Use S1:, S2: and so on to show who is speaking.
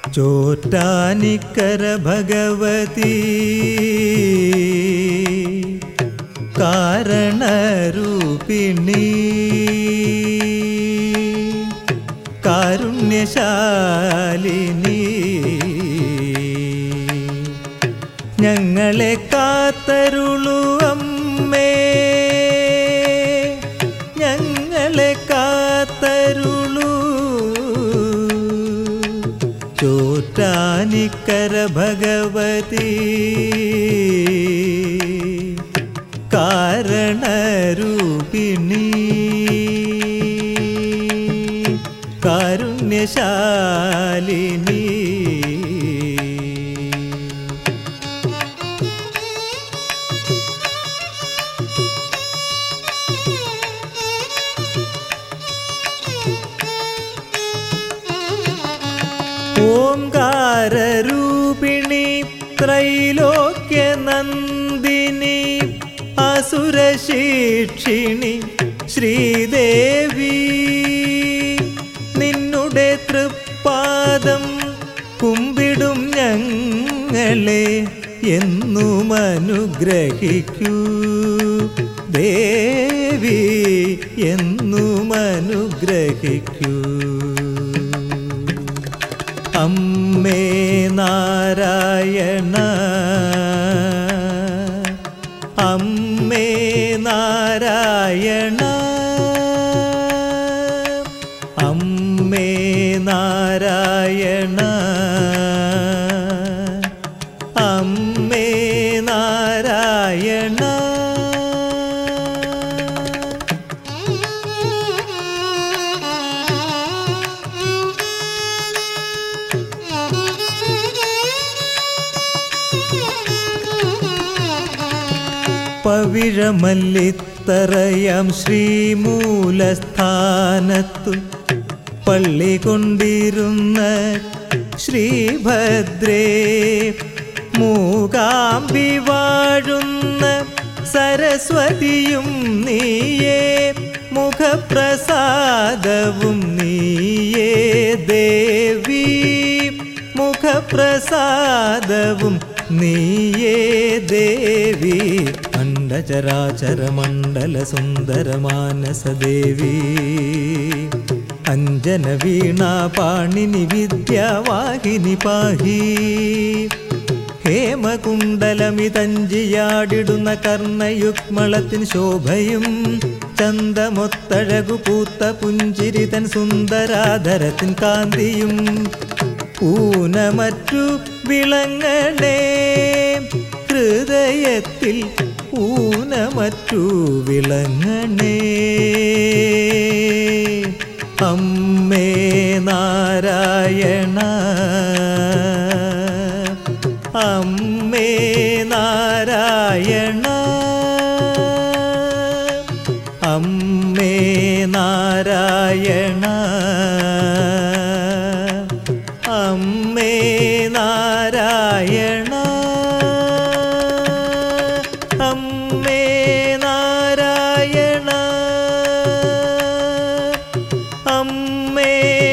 S1: ചോറ്റാനിക്കര ഭഗവതി കാരണരൂപിണി കാരുണ്യശാലിനി ഞങ്ങളെ കാത്തരുളു അമ്മേ ഞങ്ങളെ കാത്തരുളു ചോറ്റാനിക്കര ഭഗവതി കാരണരൂപിണി കാരുണ്യശാലിനി ഓംകാരൂപിണി ത്രൈലോക്യനന്ദിനി അസുരശിക്ഷിണി ശ്രീദേവി നിന്നുടെ തൃപ്പാദം കുമ്പിടും ഞങ്ങളെ എന്നും അനുഗ്രഹിക്കൂ ദേവി എന്നും അനുഗ്രഹിക്കൂ അമ്മേ നാരായണ അമ്മേ നാരായണ അമ്മേ നാരായണ അമ്മേ നാരായണ പവിഴമല്ലിത്തറയാം ശ്രീമൂലസ്ഥാനത്തു പള്ളി കൊണ്ടിരുന്ന ശ്രീഭദ്രേ മൂകാംബി വാഴുന്ന സരസ്വതിയും നീയേ മുഖപ്രസാദവും നീയേ ദേവി മുഖപ്രസാദവും നീയേ ദേവി അണ്ടചരാചര മണ്ഡല സുന്ദര മാനസ ദേവി അഞ്ജന വീണ പാണിനി വിദ്യാവാഹിനി പാഹി ഹേമകുണ്ടലമിതഞ്ചിയാടിടുന്ന കർണയുഗ്മളത്തിൻ ശോഭയും ചന്തമൊത്തഴകു പൂത്ത പുഞ്ചിരിതൻ സുന്ദരാധരത്തിൻ കാന്തിയും ഊനമറ്റു വിളങ്ങണേ ഹൃദയത്തിൽ ഊനമറ്റു വിളങ്ങണേ അമ്മേ നാരായണ അമ്മേ നാരായണ അമ്മേ നാരായണ അമ്മേ നാരായണ അമ്മേ നാരായണ അമ്മേ